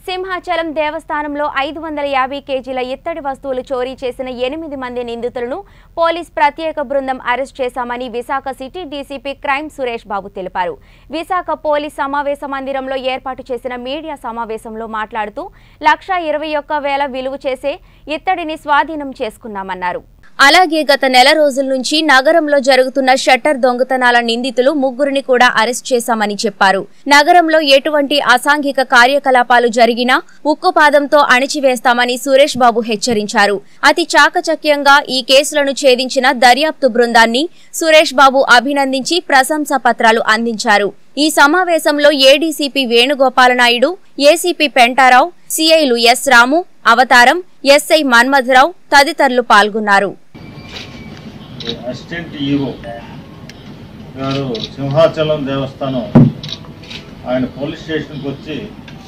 సింహాచలం దేవస్థానంలో ఐదు వందల యాభై కేజీల ఇత్తడి వస్తువులు చోరీ చేసిన ఎనిమిది మంది నిందితులను పోలీస్ ప్రత్యేక బృందం అరెస్ట్ చేశామని Visakha city DCP crime Suresh Babu తెలిపారు విశాఖ పోలీస్ సమావేశ మందిరంలో ఏర్పాటు చేసిన మీడియా సమావేశంలో మాట్లాడుతూ లక్ష ఇరవై ఒక్క వేల విలువ చేసే ఇత్తడిని స్వాధీనం చేసుకున్నామన్నారు అలాగే గత నెల రోజుల నుంచి నగరంలో జరుగుతున్న షట్టర్ దొంగతనాల నిందితులు ముగ్గురిని కూడా అరెస్ట్ చేశామని చెప్పారు నగరంలో ఎటువంటి అసాంఘిక కార్యకలాపాలు జరిగినా ఉక్కుపాదంతో అణిచివేస్తామని సురేష్ బాబు హెచ్చరించారు అతి చాకచక్యంగా ఈ కేసులను ఛేదించిన దర్యాప్తు బృందాన్ని సురేష్ బాబు అభినందించి ప్రశంసా పత్రాలు అందించారు ఈ సమావేశంలో ఏడీసీపీ వేణుగోపాలనాయుడు ఏసీపీ పెంటారావు సిఐలు ఎస్ రాము అవతారం ఎస్ఐ మన్మథరావు తదితరులు పాల్గొన్నారు అసిస్టెంట్ ఈవో గారు సింహాచలం దేవస్థానం ఆయన పోలీస్ స్టేషన్కి వచ్చి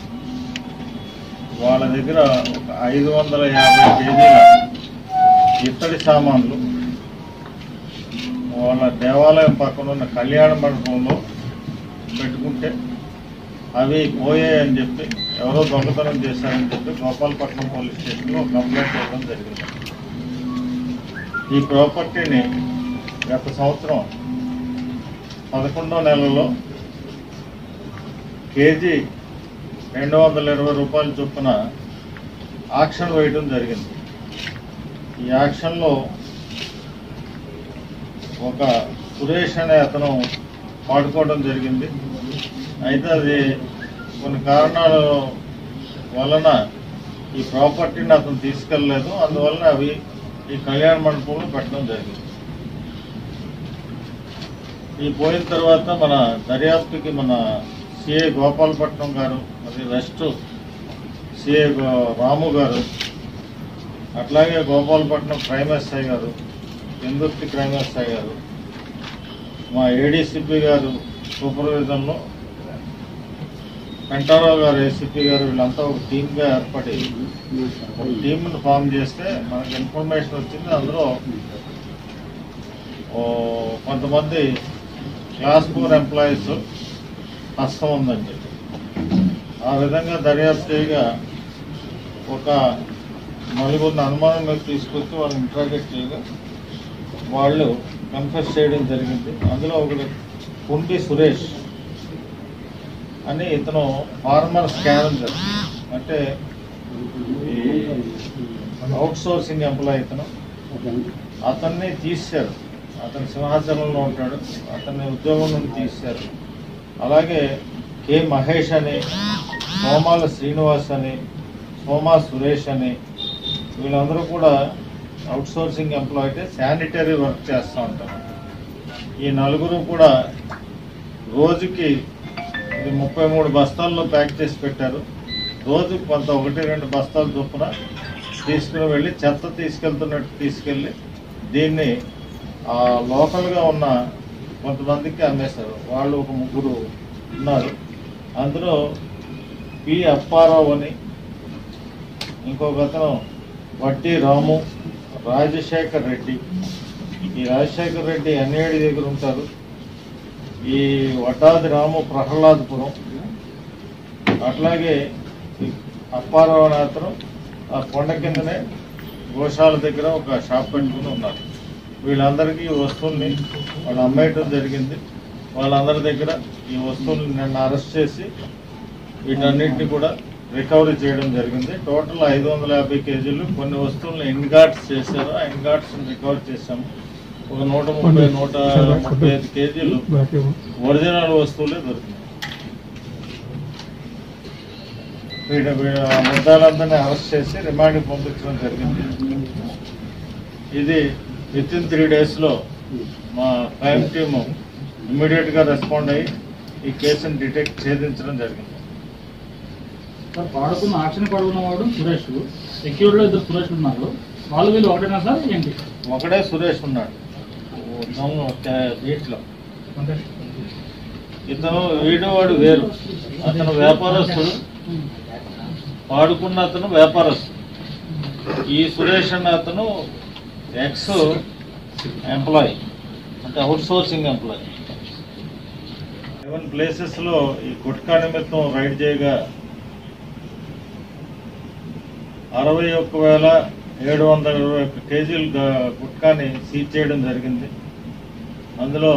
వాళ్ళ దగ్గర ఒక ఐదు వందల యాభై కేజీల ఇత్తడి సామాన్లు వాళ్ళ దేవాలయం పక్కన ఉన్న కళ్యాణ మండపంలో పెట్టుకుంటే అవి పోయాయని చెప్పి ఎవరో దొంగతనం చేశారని చెప్పి గోపాలపట్నం పోలీస్ స్టేషన్లో కంప్లైంట్ ఇవ్వడం జరిగింది ఈ ప్రాపర్టీని గత సంవత్సరం పదకొండో నెలలో కేజీ రెండు వందల ఇరవై రూపాయల చొప్పున ఆక్షన్ వేయడం జరిగింది ఈ ఆక్షన్లో ఒక సురేష్ అనే అతను పాడుకోవడం జరిగింది అయితే అది కొన్ని కారణాల వలన ఈ ప్రాపర్టీని అతను తీసుకెళ్ళలేదు అందువలన అవి ఈ కళ్యాణ మండపంలో పెట్టడం జరిగింది ఈ పోయిన తర్వాత మన దర్యాప్తుకి మన సిఐ గోపాలపట్నం గారు మరి వెస్ట్ సిఐ రాము గారు అట్లాగే గోపాలపట్నం క్రైమ్ ఎస్ఐ గారు ఎందుర్తి క్రైమ్ ఎస్ఐ గారు మా ఏడీసీపీ గారు సూపర్విజన్లో వెంకటారావు గారు ఏసీపీ గారు వీళ్ళంతా ఒక టీమ్గా ఏర్పడి ఒక టీంను ఫామ్ చేస్తే మనకు ఇన్ఫర్మేషన్ వచ్చింది అందులో ఓ కొంతమంది క్లాస్ ఫోర్ ఎంప్లాయీస్ హస్తం ఉందని చెప్పి ఆ విధంగా దర్యాప్తు చేయగా ఒక నలుగురిని అనుమానం మీద తీసుకొచ్చి వాళ్ళని ఇంట్రాగేట్ చేయగా వాళ్ళు కన్ఫెస్ చేయడం జరిగింది అందులో ఒకటి కుంటి సురేష్ అని ఇతను ఫార్మర్ స్కావెంజర్ అంటే అవుట్ సోర్సింగ్ ఎంప్లాయ్ ఇతను అతన్ని తీశారు అతను సింహాచలంలో ఉంటాడు అతన్ని ఉద్యోగం నుండి తీశారు అలాగే కె మహేష్ అని సోమాల శ్రీనివాస్ అని సోమా సురేష్ అని వీళ్ళందరూ కూడా అవుట్ సోర్సింగ్ ఎంప్లాయ్ అయితే శానిటరీ వర్క్ చేస్తూ ఉంటారు ఈ నలుగురు కూడా రోజుకి ఇది ముప్పై మూడు బస్తాల్లో ప్యాక్ చేసి పెట్టారు రోజు కొంత ఒకటి రెండు బస్తాలు చొప్పున తీసుకుని వెళ్ళి చెత్త తీసుకెళ్తున్నట్టు తీసుకెళ్ళి దీన్ని ఆ లోకల్గా ఉన్న కొంతమందికి అమ్మేశారు వాళ్ళు ఒక ముగ్గురు ఉన్నారు అందులో పి అప్పారావు అని ఇంకొక అతను వడ్డీ రాము రాజశేఖర్ రెడ్డి ఈ రాజశేఖర్ రెడ్డి ఎన్ఏడి దగ్గర ఉంటారు ఈ వడ్డాది రాము ప్రహ్లాదపురం అట్లాగే ఈ అప్పారావు అనే అతను ఆ కొండ కిందనే గోశాల దగ్గర ఒక షాప్ పెట్టుకుని ఉన్నారు వీళ్ళందరికీ ఈ వస్తువుల్ని వాళ్ళు అమ్మేయటం జరిగింది వాళ్ళందరి దగ్గర ఈ వస్తువుల్ని నిన్న అరెస్ట్ చేసి వీటన్నిటిని కూడా రికవరీ చేయడం జరిగింది టోటల్ ఐదు వందల యాభై కేజీలు కొన్ని వస్తువులను ఇన్గాట్స్ చేశారు ఆ ఇన్గాట్స్ రికవర్ చేశాము ఒక నూట ముప్పై నూట ముప్పై ఐదు కేజీలు ఒరిజినల్ వస్తువులే దొరికినాయి వీడ వీడ ముద్దాలందరినీ అరెస్ట్ చేసి రిమాండ్కి పంపించడం జరిగింది ఇది విత్ ఇన్ త్రీ డేస్లో మా క్రైమ్ టీము ఇమ్మీడియట్గా రెస్పాండ్ అయ్యి ఈ కేసుని డిటెక్ట్ ఛేదించడం జరిగింది సార్ పాడుకున్న ఆక్షన్ పాడుకున్న వాడు సురేష్ సెక్యూరిటీలో ఇద్దరు సురేష్ ఉన్నారు వాళ్ళు వీళ్ళు ఒకటేనా సార్ ఏంటి ఒకడే సురేష్ ఉన్నాడు ఓ దొంగ క- దీంట్లో ఇతను వీడు వాడు వేరు అతను వ్యాపారస్తుడు వాడుకున్న అతను వ్యాపారస్తుడు ఈ సురేష్ అన్న అతను ఎక్స్ ఎంప్లాయీ అంటే అవుట్ సోర్సింగ్ ఎంప్లాయీ సెవెన్ ప్లేసెస్లో ఈ గుట్కా నిమిత్తం రైడ్ చేయగా అరవై ఒక్క వేల ఏడు వందల ఇరవై ఒక్క కేజీలు గా- గుట్కాని సీజ్ చేయడం జరిగింది అందులో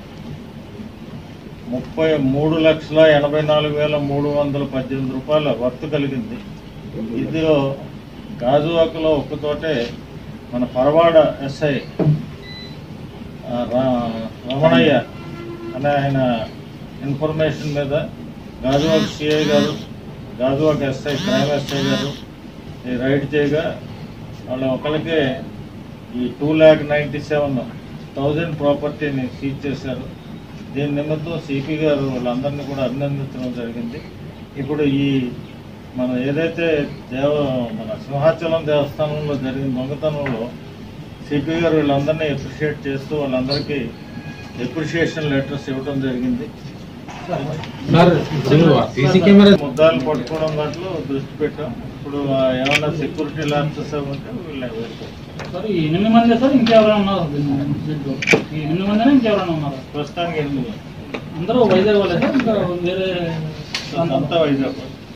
ముప్పై మూడు లక్షల ఎనభై నాలుగు వేల మూడు వందల పద్దెనిమిది రూపాయల వర్త్ కలిగింది ఇందులో గాజువాకలో ఒక్కతోటే మన పరవాడ ఎస్ఐ ఆ, రా- రమణయ్య అనే ఆయన ఇన్ఫర్మేషన్ మీద గాజువాక సిఐ గారు గాజువాక ఎస్ఐ క్రైమ్ ఎస్ఐ గారు ఈ రైడ్ చేయగా వాళ్ళ ఒకరికే ఈ two lakh ninety seven thousand ప్రాపర్టీని సీజ్ చేశారు దీని నిమిత్తం సిపి గారు వాళ్ళందరినీ కూడా అభినందించడం జరిగింది ఇప్పుడు ఈ మన ఏదైతే దేవ మన సింహాచలం దేవస్థానంలో జరిగిన దొంగతనంలో సిపి గారు వీళ్ళందరినీ అప్రిషియేట్ చేస్తూ వాళ్ళందరికీ అప్రిషియేషన్ లెటర్స్ ఇవ్వడం జరిగింది సార్ ఇప్పుడు సీసీ కెమెరా ముద్దాలు పట్టుకోవడం దాంట్లో దృష్టి పెట్టాం ఇప్పుడు ఆ ఏమైనా సెక్యూరిటీ ల్యాబ్సెస్ ఉంటే వీళ్ళని వేసుకోవాలి సార్ ఈ ఎనిమిది మంది సార్ ఇంకెవరైనా ఉన్నారు దీంట్లో ఈ ఎనిమిది మందినా ఇంకెవరైనా ఉన్నారు ప్రస్తుతానికి ఎనిమిది అందరూ వైజాగ్ వాళ్ళే సార్ ఇంకా వేరే ప్రాంతం అంతా వైజాగ్